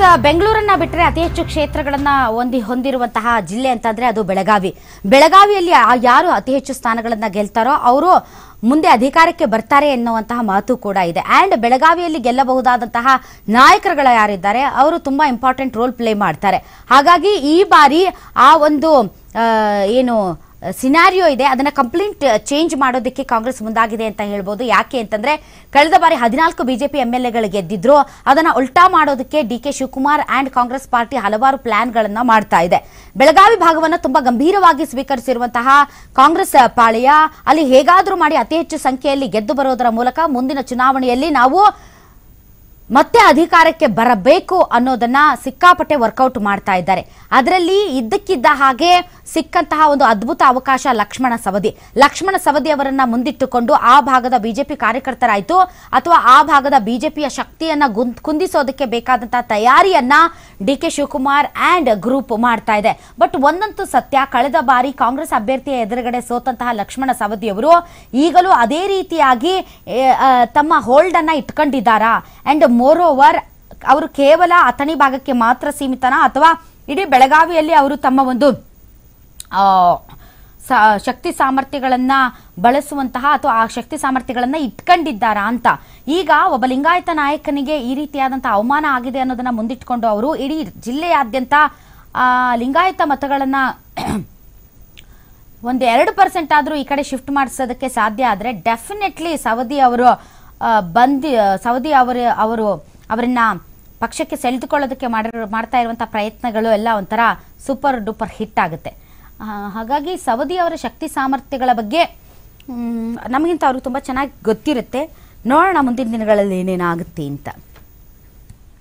ಬೆಂಗಳೂರನ್ನ ಬಿಟ್ಟರೆ ಅತಿ ಹೆಚ್ಚು ಕ್ಷೇತ್ರಗಳನ್ನ ಹೊಂದಿ ಹೊಂದಿರುವಂತಹ ಜಿಲ್ಲೆ ಅಂತಂದ್ರೆ ಅದು ಬೆಳಗಾವಿ ಬೆಳಗಾವಿಯಲ್ಲಿ ಆ- ಯಾರು ಅತಿ ಹೆಚ್ಚು ಸ್ಥಾನಗಳನ್ನ ಗೆಲ್ತಾರೋ ಅವರು ಮುಂದೆ ಅಧಿಕಾರಕ್ಕೆ ಬರ್ತಾರೆ ಎನ್ನುವಂತಹ ಮಾತು ಕೂಡ ಇದೆ ಆ್ಯಂಡ್ ಬೆಳಗಾವಿಯಲ್ಲಿ ಗೆಲ್ಲಬಹುದಾದಂತಹ ನಾಯಕರುಗಳು ಯಾರಿದ್ದಾರೆ ಅವರು ತುಂಬಾ ಇಂಪಾರ್ಟೆಂಟ್ ರೋಲ್ ಪ್ಲೇ ಮಾಡ್ತಾರೆ ಹಾಗಾಗಿ ಈ ಬಾರಿ ಆ ಒಂದು ಆ, ಏನು ಸಿನಾರಿಯೋ ಇದೆ ಅದನ್ನ ಕಂಪ್ಲೀಟ್ ಚೇಂಜ್ ಮಾಡೋದಕ್ಕೆ ಕಾಂಗ್ರೆಸ್ ಮುಂದಾಗಿದೆ ಅಂತ ಹೇಳ್ಬೋದು ಯಾಕೆ ಅಂತಂದ್ರೆ ಕಳೆದ ಬಾರಿ ಹದಿನಾಲ್ಕು ಬಿಜೆಪಿ ಎಂ ಎಲ್ ಎಗಳು ಗೆದ್ದಿದ್ರು ಅದನ್ನ ಉಲ್ಟಾ ಮಾಡೋದಕ್ಕೆ D K Shivakumar and Congress party ಹಲವಾರು ಪ್ಲಾನ್ಗಳನ್ನ ಮಾಡ್ತಾ ಇದೆ ಬೆಳಗಾವಿ ಭಾಗವನ್ನು ತುಂಬಾ ಗಂಭೀರವಾಗಿ ಸ್ವೀಕರಿಸಿರುವಂತಹ ಕಾಂಗ್ರೆಸ್ ಪಾಳೆಯ ಅಲ್ಲಿ ಹೇಗಾದ್ರೂ ಮಾಡಿ ಅತಿ ಹೆಚ್ಚು ಸಂಖ್ಯೆಯಲ್ಲಿ ಗೆದ್ದು ಬರೋದರ ಮೂಲಕ ಮುಂದಿನ ಚುನಾವಣೆಯಲ್ಲಿ ನಾವು ಮತ್ತೆ ಅಧಿಕಾರಕ್ಕೆ ಬರಬೇಕು ಅನ್ನೋದನ್ನ ಸಿಕ್ಕಾಪಟ್ಟೆ ವರ್ಕೌಟ್ ಮಾಡ್ತಾ ಇದ್ದಾರೆ ಅದರಲ್ಲಿ ಇದ್ದಕ್ಕಿದ್ದ ಹಾಗೆ ಸಿಕ್ಕಂತಹ ಒಂದು ಅದ್ಭುತ ಅವಕಾಶ ಲಕ್ಷ್ಮಣ ಸವದಿ ಲಕ್ಷ್ಮಣ ಸವದಿ ಅವರನ್ನ ಮುಂದಿಟ್ಟುಕೊಂಡು ಆ ಭಾಗದ ಬಿಜೆಪಿ ಕಾರ್ಯಕರ್ತರಾಯ್ತು ಅಥವಾ ಆ ಭಾಗದ ಬಿಜೆಪಿಯ ಶಕ್ತಿಯನ್ನ ಗುಂದ್- ಕುಂದಿಸೋದಕ್ಕೆ ಬೇಕಾದಂತಹ ತಯಾರಿಯನ್ನ D K Shivakumar and group ಮಾಡ್ತಾ ಇದೆ ಬಟ್ ಒಂದಂತೂ ಸತ್ಯ ಕಳೆದ ಬಾರಿ ಕಾಂಗ್ರೆಸ್ ಅಭ್ಯರ್ಥಿಯ ಎದುರುಗಡೆ ಸೋತಂತಹ ಲಕ್ಷ್ಮಣ ಸವದಿ ಅವರು ಈಗಲೂ ಅದೇ ರೀತಿಯಾಗಿ ಏ, ಆ, ತಮ್ಮ ಹೋಲ್ಡ್ ಅನ್ನ ಇಟ್ಕೊಂಡಿದ್ದಾರಾ ಅಂಡ್ ಮೋರ್ ಓವರ್ ಅವರು ಕೇವಲ ಅಥಣಿ ಭಾಗಕ್ಕೆ ಮಾತ್ರ ಸೀಮಿತನಾ ಅಥವಾ ಇಡೀ ಬೆಳಗಾವಿಯಲ್ಲಿ ಅವರು ತಮ್ಮ ಒಂದು ಆ, ಸ- ಶಕ್ತಿ ಸಾಮರ್ಥ್ಯಗಳನ್ನ ಬಳಸುವಂತಹ ಅಥವಾ ಆ ಶಕ್ತಿ ಸಾಮರ್ಥ್ಯಗಳನ್ನ ಇಟ್ಕೊಂಡಿದ್ದಾರಾ ಅಂತ ಈಗ ಒಬ್ಬ ಲಿಂಗಾಯತ ನಾಯಕನಿಗೆ ಈ ರೀತಿಯಾದಂತಹ ಅವಮಾನ ಆಗಿದೆ ಅನ್ನೋದನ್ನ ಮುಂದಿಟ್ಕೊಂಡು ಅವರು ಇಡೀ ಜಿಲ್ಲೆಯಾದ್ಯಂತ ಆ, ಲಿಂಗಾಯತ ಮತಗಳನ್ನ ಒಂದು ಎರಡು ಪರ್ಸೆಂಟ್ ಆದರೂ ಈ ಕಡೆ ಶಿಫ್ಟ್ ಮಾಡಿಸೋದಕ್ಕೆ ಸಾಧ್ಯ ಆದರೆ ಡೆಫಿನೆಟ್ಲಿ ಸವದಿ ಅವರು ಆ, ಬಂದಿ ಸವದಿ ಅವರ ಅವರು ಅವರನ್ನ ಪಕ್ಷಕ್ಕೆ ಸೆಳೆದುಕೊಳ್ಳೋದಕ್ಕೆ ಮಾಡಿರೋ ಮಾಡ್ತಾ ಇರುವಂಥ ಪ್ರಯತ್ನಗಳು ಎಲ್ಲ ಒಂಥರ ಸೂಪರ್ ಡೂಪರ್ ಹಿಟ್ ಆಗುತ್ತೆ ಆ, ಹಾಗಾಗಿ ಸವದಿ ಅವರ ಶಕ್ತಿ ಸಾಮರ್ಥ್ಯಗಳ ಬಗ್ಗೆ ಮ್, ನಮಗಿಂತ ಅವ್ರಿಗೆ ತುಂಬ ಚೆನ್ನಾಗಿ ಗೊತ್ತಿರುತ್ತೆ ನೋಡೋಣ ಮುಂದಿನ ದಿನಗಳಲ್ಲಿ ಏನೇನಾಗುತ್ತೆ ಅಂತ